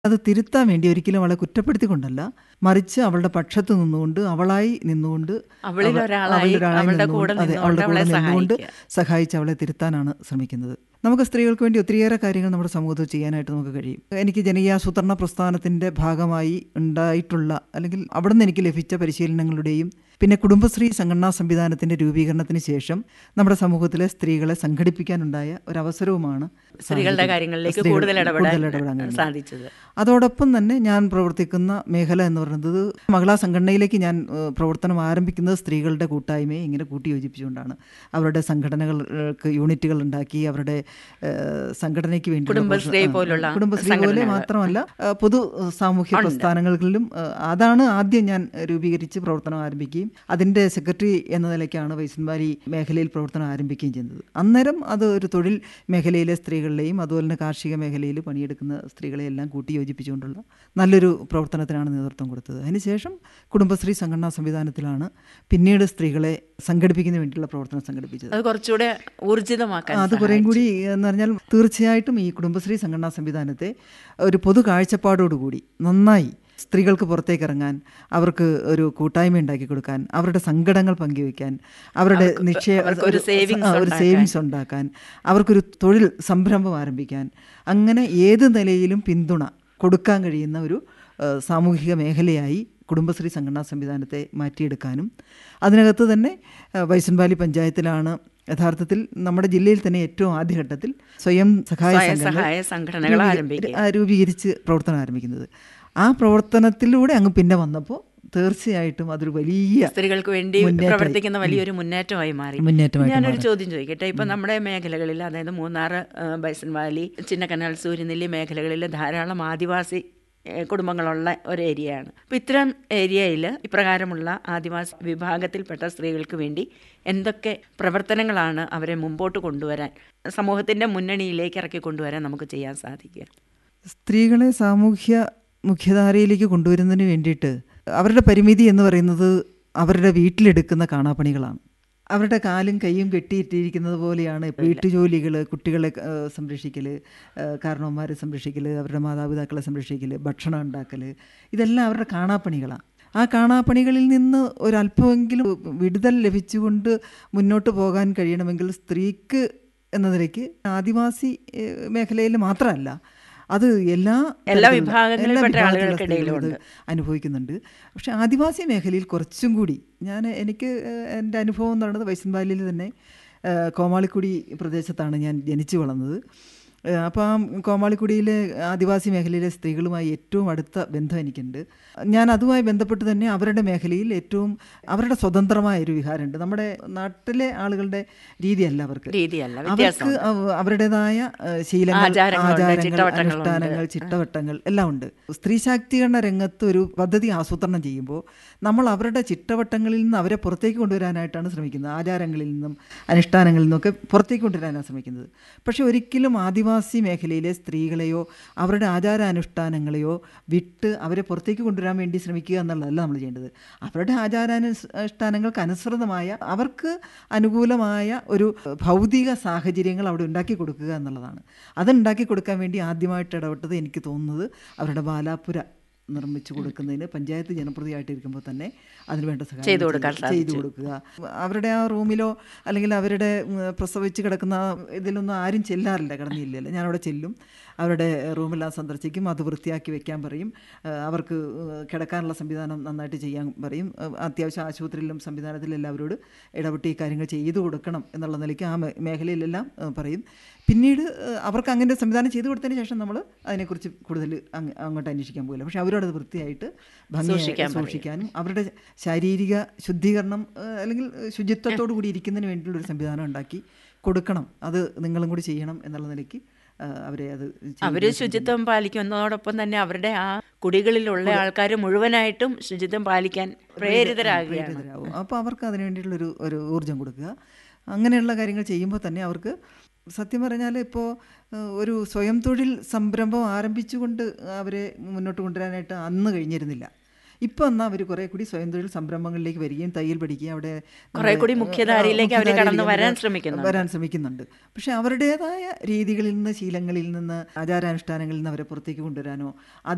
അത് തിരുത്താൻ വേണ്ടി ഒരിക്കലും അവളെ കുറ്റപ്പെടുത്തിക്കൊണ്ടല്ല മറിച്ച് അവളുടെ പക്ഷത്ത് നിന്നുകൊണ്ട് അവളായി നിന്നുകൊണ്ട് അവളിൽ അവ- ഒരാളായി അവളിൽ ഒരാളായി അവളുടെ നിന്നുകൊണ്ട് കൂടെ അതെ, നിന്നുകൊണ്ട് അവളുടെ അവളെ കൂടെ നിന്നുകൊണ്ട് സഹായിക്കുക. സഹായിച്ച് അവളെ തിരുത്താനാണ് ശ്രമിക്കുന്നത് നമുക്ക് സ്ത്രീകൾക്ക് വേണ്ടി ഒത്തിരിയേറെ കാര്യങ്ങൾ നമ്മുടെ സമൂഹത്തിൽ ചെയ്യാനായിട്ട് നമുക്ക് കഴിയും എനിക്ക് ജനകീയാസൂത്രണ പ്രസ്ഥാനത്തിൻ്റെ ഭാഗമായി ഉണ്ടായിട്ടുള്ള അല്ലെങ്കിൽ അവിടെ നിന്ന് എനിക്ക് ലഭിച്ച പരിശീലനങ്ങളുടെയും പിന്നെ കുടുംബശ്രീ സംഘടനാ സംവിധാനത്തിൻ്റെ രൂപീകരണത്തിന് ശേഷം നമ്മുടെ സമൂഹത്തിലെ സ്ത്രീകളെ സംഘടിപ്പിക്കാനുണ്ടായ ഒരവസരവും സ്ത്രീകളുടെ കാര്യങ്ങളിലേക്ക് കൂടുതൽ ഇടപെടാൻ സാധിച്ചത് അതോടൊപ്പം തന്നെ ഞാൻ പ്രവർത്തിക്കുന്ന മേഖല എന്ന് പറയുന്നത് മഹിളാ സംഘടനയിലേക്ക് ഞാൻ ഏഹ്, പ്രവർത്തനം ആരംഭിക്കുന്നത് സ്ത്രീകളുടെ കൂട്ടായ്മയെ ഇങ്ങനെ കൂട്ടിയോജിപ്പിച്ചുകൊണ്ടാണ് അവരുടെ സംഘടനകൾക്ക് യൂണിറ്റുകൾ ഉണ്ടാക്കി അവരുടെ ഏഹ്, സംഘടനയ്ക്ക് വേണ്ടി കുടുംബശ്രീ പോലുള്ള കുടുംബശ്രീ പോലെ സംഘടനകൾ. മാത്രമല്ല ഏഹ്, പൊതു ഏഹ്, സാമൂഹ്യ പ്രസ്ഥാനങ്ങളിലും ഏഹ്, അതാണ് ആദ്യം ഞാൻ രൂപീകരിച്ച് പ്രവർത്തനം ആരംഭിക്കുകയും അതിൻ്റെ സെക്രട്ടറി എന്ന നിലയ്ക്കാണ് വൈസൻവാലി മേഖലയിൽ പ്രവർത്തനം ആരംഭിക്കുകയും ചെയ്യുന്നത് അന്നേരം അത് ഒരു തൊഴിൽ മേഖലയിലെ സ്ത്രീകളുടെയും അതുപോലെ തന്നെ കാർഷിക മേഖലയിൽ പണിയെടുക്കുന്ന സ്ത്രീകളെ എല്ലാം കൂട്ടി യോജിപ്പിച്ചുകൊണ്ടുള്ള നല്ലൊരു പ്രവർത്തനത്തിനാണ് നേതൃത്വം കൊടുത്തത് അതിനുശേഷം കുടുംബശ്രീ സംഘടനാ സംവിധാനത്തിലാണ് പിന്നീട് സ്ത്രീകളെ സംഘടിപ്പിക്കുന്നതിന് വേണ്ടിയുള്ള പ്രവർത്തനം സംഘടിപ്പിച്ചത് അത് കുറച്ചുകൂടെ ഊർജിതമാക്കാൻ അത് കുറേം കൂടി എന്ന് പറഞ്ഞാൽ തീർച്ചയായിട്ടും ഈ കുടുംബശ്രീ സംഘടനാ സംവിധാനത്തെ ഒരു പൊതു കാഴ്ചപ്പാടോടുകൂടി നന്നായി സ്ത്രീകൾക്ക് പുറത്തേക്ക് ഇറങ്ങാൻ അവർക്ക് ഒരു കൂട്ടായ്മ ഉണ്ടാക്കി കൊടുക്കാൻ അവരുടെ സങ്കടങ്ങൾ പങ്കുവയ്ക്കാൻ അവരുടെ നിക്ഷേപ അവർക്ക് ഒരു savings ആ, ഒരു സേവിങ്സ് ഉണ്ടാക്കാൻ അവർക്കൊരു തൊഴിൽ സംരംഭം ആരംഭിക്കാൻ അങ്ങനെ ഏത് നിലയിലും പിന്തുണ കൊടുക്കാൻ കഴിയുന്ന ഒരു ആ, സാമൂഹിക മേഖലയായി കുടുംബശ്രീ സംഘടനാ സംവിധാനത്തെ മാറ്റിയെടുക്കാനും അതിനകത്ത് തന്നെ ആ, വൈസൻവാലി പഞ്ചായത്തിലാണ് യഥാർത്ഥത്തിൽ നമ്മുടെ ജില്ലയിൽ തന്നെ ഏറ്റവും ആദ്യഘട്ടത്തിൽ സ്വയം സഹായ സ്വയം സംഘങ്ങൾ സഹായ സംഘടനകൾ രൂപീ- ആരംഭിക്കുക. ആ, രൂപീകരിച്ച് പ്രവർത്തനം ആരംഭിക്കുന്നത് ആ പ്രവർത്തനത്തിലൂടെ അങ്ങ് പിന്നെ വന്നപ്പോൾ തീർച്ചയായിട്ടും അതൊരു വലിയ സ്ത്രീകൾക്ക് വേണ്ടി മുന്നേറ്റമായി. പ്രവർത്തിക്കുന്ന വലിയൊരു മുന്നേറ്റമായി മാറി മുന്നേറ്റമായിട്ട് ഞാനൊരു ചോദ്യം ചോദിക്കട്ടെ ഇപ്പൊ നമ്മുടെ മേഖലകളിൽ അതായത് മൂന്നാർ ആ, ബൈസൺ വാലി ചിന്നക്കനാൽ സൂര്യനെല്ലി മേഖലകളിൽ ധാരാളം ആദിവാസി ഏ, കുടുംബങ്ങളുള്ള ഒരു ഏരിയയാണ് അപ്പോൾ ഇത്തരം ഏരിയയിൽ ഇപ്രകാരമുള്ള ആദിവാസി വിഭാഗത്തിൽപ്പെട്ട സ്ത്രീകൾക്ക് വേണ്ടി എന്തൊക്കെ പ്രവർത്തനങ്ങളാണ് അവരെ മുമ്പോട്ട് കൊണ്ടുവരാൻ സമൂഹത്തിൻ്റെ മുന്നണിയിലേക്ക് ഇറക്കി കൊണ്ടുവരാൻ നമുക്ക് ചെയ്യാൻ സാധിക്കുക സ്ത്രീകളെ സാമൂഹ്യ മുഖ്യധാരയിലേക്ക് കൊണ്ടുവരുന്നതിന് വേണ്ടിയിട്ട് അവരുടെ പരിമിതി എന്ന് പറയുന്നത് അവരുടെ വീട്ടിലെടുക്കുന്ന കാണാപ്പണികളാണ് അവരുടെ കാലും കൈയും കെട്ടിയിട്ടിരിക്കുന്നത് പോലെയാണ് വീട്ടുജോലികൾ കുട്ടികളെ ഏഹ്, സംരക്ഷിക്കൽ ഏഹ്, കാരണവന്മാരെ സംരക്ഷിക്കൽ അവരുടെ മാതാപിതാക്കളെ സംരക്ഷിക്കൽ ഭക്ഷണം ഉണ്ടാക്കൽ ഇതെല്ലാം അവരുടെ കാണാപ്പണികളാണ് ആ കാണാപ്പണികളിൽ നിന്ന് ഒരല്പമെങ്കിലും വിടുതൽ ലഭിച്ചുകൊണ്ട് മുന്നോട്ട് പോകാൻ കഴിയണമെങ്കിൽ സ്ത്രീക്ക് എന്ന നിലയ്ക്ക് ആദിവാസി ഏഹ്, മേഖലയിൽ മാത്രമല്ല അത് എല്ലാ എല്ലാ തരത്തിലുള്ള- വിഭാഗങ്ങളിൽപ്പെട്ട എല്ലാ വിഭാഗത്തിലുള്ള ആളുകൾക്കിടയിലും സ്ത്രീകളും ഇത് അനുഭവിക്കുന്നുണ്ട് പക്ഷേ ആദിവാസി മേഖലയിൽ കുറച്ചും കൂടി ഞാൻ എനിക്ക് ഏഹ്, എൻ്റെ അനുഭവം എന്ന് പറയുന്നത് വൈസൻവാലിയിൽ തന്നെ ഏഹ്, കോമാളിക്കുടി പ്രദേശത്താണ് ഞാൻ ജനിച്ചു വളർന്നത് ഏഹ്, അപ്പോൾ ആ കോമാളിക്കുടിയിലെ ആദിവാസി മേഖലയിലെ സ്ത്രീകളുമായി ഏറ്റവും അടുത്ത ബന്ധം എനിക്കുണ്ട് ഞാൻ അതുമായി ബന്ധപ്പെട്ട് തന്നെ അവരുടെ മേഖലയിൽ ഏറ്റവും അവരുടെ സ്വതന്ത്രമായ ഒരു വിഹാരമുണ്ട് നമ്മുടെ നാട്ടിലെ ആളുകളുടെ രീതിയല്ല അവർക്ക് രീതിയല്ല അവർക്ക് വ്യത്യാസം അവ- അവരുടേതായ ഏഹ്, ശീലങ്ങൾ ആചാരങ്ങളുണ്ട്, ആചാരങ്ങൾ ചിട്ടവട്ടങ്ങളുണ്ട്. അനുഷ്ഠാനങ്ങൾ ചിട്ടവട്ടങ്ങൾ എല്ലാം ഉണ്ട് സ്ത്രീ ശാക്തീകരണ രംഗത്ത് ഒരു പദ്ധതി ആസൂത്രണം ചെയ്യുമ്പോൾ നമ്മൾ അവരുടെ ചിട്ടവട്ടങ്ങളിൽ നിന്ന് അവരെ പുറത്തേക്ക് കൊണ്ടുവരാനായിട്ടാണ് ശ്രമിക്കുന്നത് ആചാരങ്ങളിൽ നിന്നും അനുഷ്ഠാനങ്ങളിൽ നിന്നൊക്കെ പുറത്തേക്ക് കൊണ്ടുവരാനാണ് ശ്രമിക്കുന്നത് പക്ഷെ ഒരിക്കലും ആദിവാസി മേഖലയിലെ സ്ത്രീകളെയോ അവരുടെ ആചാരാനുഷ്ഠാനങ്ങളെയോ വിട്ട് അവരെ പുറത്തേക്ക് കൊണ്ടുവരാൻ വേണ്ടി ശ്രമിക്കുക എന്നുള്ളതല്ല നമ്മൾ ചെയ്യേണ്ടത് അവരുടെ ആചാരാനുഷ്ഠാനങ്ങൾക്ക് അനുസൃതമായ അവർക്ക് അനുകൂലമായ ഒരു ഭൗതിക സാഹചര്യങ്ങൾ അവിടെ ഉണ്ടാക്കി കൊടുക്കുക എന്നുള്ളതാണ് അത് ഉണ്ടാക്കി കൊടുക്കാൻ വേണ്ടി ആദ്യമായിട്ട് ഇടപെട്ടത് എനിക്ക് തോന്നുന്നത് അവരുടെ ബാലാപുര നിർമ്മിച്ചു കൊടുക്കുന്നതിന് പഞ്ചായത്ത് ജനപ്രതിയായിട്ടിരിക്കുമ്പോൾ തന്നെ അതിനുവേണ്ട സഹായം ചെയ്തു കൊടുക്കാൻ ചെയ്തു- ചെയ്തു കൊടുക്കുക അവരുടെ ആ റൂമിലോ അല്ലെങ്കിൽ അവരുടെ ഉം, പ്രസവിച്ച് കിടക്കുന്ന ആ ഇതിലൊന്നും ആരും ചെല്ലാറില്ല കിടന്നില്ലല്ലോ ഞാനവിടെ ചെല്ലും അവരുടെ റൂമെല്ലാം സന്ദർശിക്കും അത് വൃത്തിയാക്കി വെക്കാൻ പറയും ആ, അവർക്ക് ഏഹ്, കിടക്കാനുള്ള സംവിധാനം നന്നായിട്ട് ചെയ്യാൻ പറയും ആ, അത്യാവശ്യം ആശുപത്രിയിലും സംവിധാനത്തിലും എല്ലാവരോട് ഇടപെട്ട് ഈ കാര്യങ്ങൾ ചെയ്തു കൊടുക്കണം എന്നുള്ള നിലയ്ക്ക് ആ മേ- മേഖലയിലെല്ലാം ഏഹ്, പറയും പിന്നീട് ഏഹ്, അവർക്ക് അങ്ങനെ ഒരു സംവിധാനം ചെയ്തു കൊടുത്തതിന് ശേഷം നമ്മൾ അതിനെക്കുറിച്ച് കൂടുതൽ അങ്ങ് അങ്ങോട്ട് അന്വേഷിക്കാൻ പോകില്ല പക്ഷേ അവരോട് അത് വൃത്തിയായിട്ട് ഭംഗിയായി സൂക്ഷിക്കാൻ പറയും. സൂക്ഷിക്കാനും അവരുടെ ശാരീരിക ശുദ്ധീകരണം ഏഹ്, അല്ലെങ്കിൽ ശുചിത്വത്തോടു കൂടി ഇരിക്കുന്നതിന് വേണ്ടിയിട്ടുള്ള ഒരു സംവിധാനം ഉണ്ടാക്കി കൊടുക്കണം അത് നിങ്ങളും കൂടി ചെയ്യണം എന്നുള്ള നിലയ്ക്ക് ഏഹ്, അവരെ അത് ചെയ്യിപ്പിക്കും. അവര് ശുചിത്വം പാലിക്കുന്നതോടൊപ്പം തന്നെ അവരുടെ ആ കുടികളിലുള്ള ആൾക്കാർ മുഴുവനായിട്ടും ശുചിത്വം പാലിക്കാൻ പ്രേരിതരാകുകയാണ് പ്രേരിതരാകും അപ്പോൾ അവർക്ക് അതിന് വേണ്ടിയിട്ടുള്ളൊരു ഒരു ഊർജ്ജം കൊടുക്കുക അങ്ങനെയുള്ള കാര്യങ്ങൾ ചെയ്യുമ്പോൾ തന്നെ അവർക്ക് സത്യം പറഞ്ഞാൽ ഇപ്പോൾ ഒരു സ്വയം തൊഴിൽ സംരംഭം ആരംഭിച്ചുകൊണ്ട് അവരെ മുന്നോട്ട് കൊണ്ടുവരാനായിട്ട് അന്ന് കഴിഞ്ഞിരുന്നില്ല ഇപ്പോൾ എന്നാൽ അവർ കുറേ കൂടി സ്വയം തൊഴിൽ സംരംഭങ്ങളിലേക്ക് വരികയും തയ്യൽ പഠിക്കുകയും അവിടെ കുറേ കൂടി നമ്മുടെ, മുഖ്യധാരയിലേക്ക് അവര് മുഖ്യധാരയിലേക്ക് കടന്നു വരാൻ അവര് ശ്രമിക്കുന്നുണ്ട്. വരാൻ ശ്രമിക്കുന്നുണ്ട് പക്ഷെ അവരുടേതായ രീതികളിൽ നിന്ന് ശീലങ്ങളിൽ നിന്ന് ആചാരാനുഷ്ഠാനങ്ങളിൽ നിന്ന് അവരെ പുറത്തേക്ക് കൊണ്ടുവരാനോ അത്